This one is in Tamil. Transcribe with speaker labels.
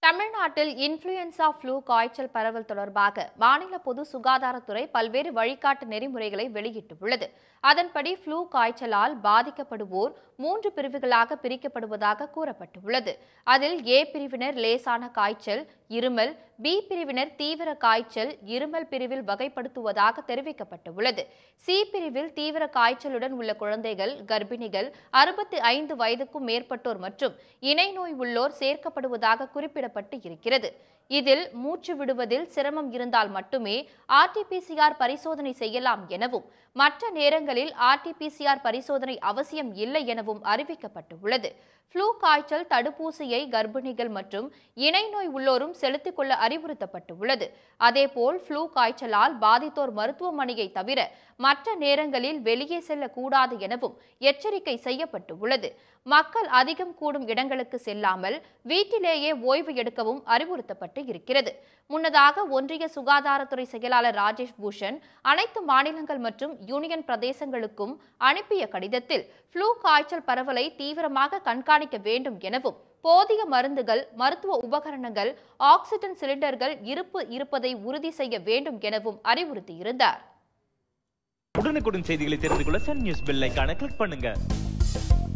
Speaker 1: தமிழ்நாட்டில் இன்ஃப்ளூயன்சா ஃப்ளூ காய்ச்சல் பரவல் தொடர்பாக மாநில பொது சுகாதாரத்துறை பல்வேறு வழிகாட்டு நெறிமுறைகளை வெளியிட்டுள்ளது அதன்படி ஃப்ளூ காய்ச்சலால் பாதிக்கப்படுவோர் மூன்று பிரிவுகளாக பிரிக்கப்படுவதாக கூறப்பட்டுள்ளது அதில் ஏ பிரிவினர் லேசான காய்ச்சல் இருமல் பி பிரிவினர் தீவிர காய்ச்சல் இருமல் பிரிவில் வகைப்படுத்துவதாக தெரிவிக்கப்பட்டுள்ளது சி பிரிவில் தீவிர காய்ச்சலுடன் உள்ள குழந்தைகள் கர்ப்பிணிகள் அறுபத்தி ஐந்து வயதுக்கும் மேற்பட்டோர் மற்றும் இணை நோய் உள்ளோர் சேர்க்கப்படுவதாக குறிப்பிடப்பட்டு இருக்கிறது இதில் மூச்சு விடுவதில் சிரமம் இருந்தால் மட்டுமே ஆர்டிபிசிஆர் பரிசோதனை செய்யலாம் எனவும் மற்ற நேரங்களில் ஆர்டிபிசிஆர் பரிசோதனை அவசியம் இல்லை எனவும் அறிவிக்கப்பட்டுள்ளது ஃப்ளூ காய்ச்சல் தடுப்பூசியை கர்ப்பிணிகள் மற்றும் இணை நோய் உள்ளோரும் செலுத்திக் கொள்ள அறிவுறுத்தப்பட்டுள்ளது அதேபோல் ஃப்ளூ காய்ச்சலால் பாதித்தோர் மருத்துவமனையை தவிர மற்ற நேரங்களில் வெளியே செல்லக்கூடாது எனவும் எச்சரிக்கை செய்யப்பட்டுள்ளது மக்கள் அதிகம் கூடும் இடங்களுக்கு செல்லாமல் வீட்டிலேயே ஓய்வு எடுக்கவும் அறிவுறுத்தப்பட்டு இருக்கிறது முன்னதாக ஒன்றிய சுகாதாரத்துறை செயலாளர் ராஜேஷ் பூஷன் அனைத்து மாநிலங்கள் மற்றும் யூனியன் பிரதேசங்களுக்கும் அனுப்பிய கடிதத்தில் ஃப்ளூ காய்ச்சல் பரவலை தீவிரமாக கண்காணிக்க வேண்டும் எனவும் போதிய மருந்துகள் மருத்துவ உபகரணங்கள் ஆக்சிஜன் சிலிண்டர்கள் இருப்பு இருப்பதை உறுதி செய்ய வேண்டும் எனவும் அறிவுறுத்தியிருந்தார்
Speaker 2: உடனுக்குடன் செய்திகளை தெரிந்து கொள்ள சன் நியூஸ் பெல் ஐகானை கிளிக் பண்ணுங்க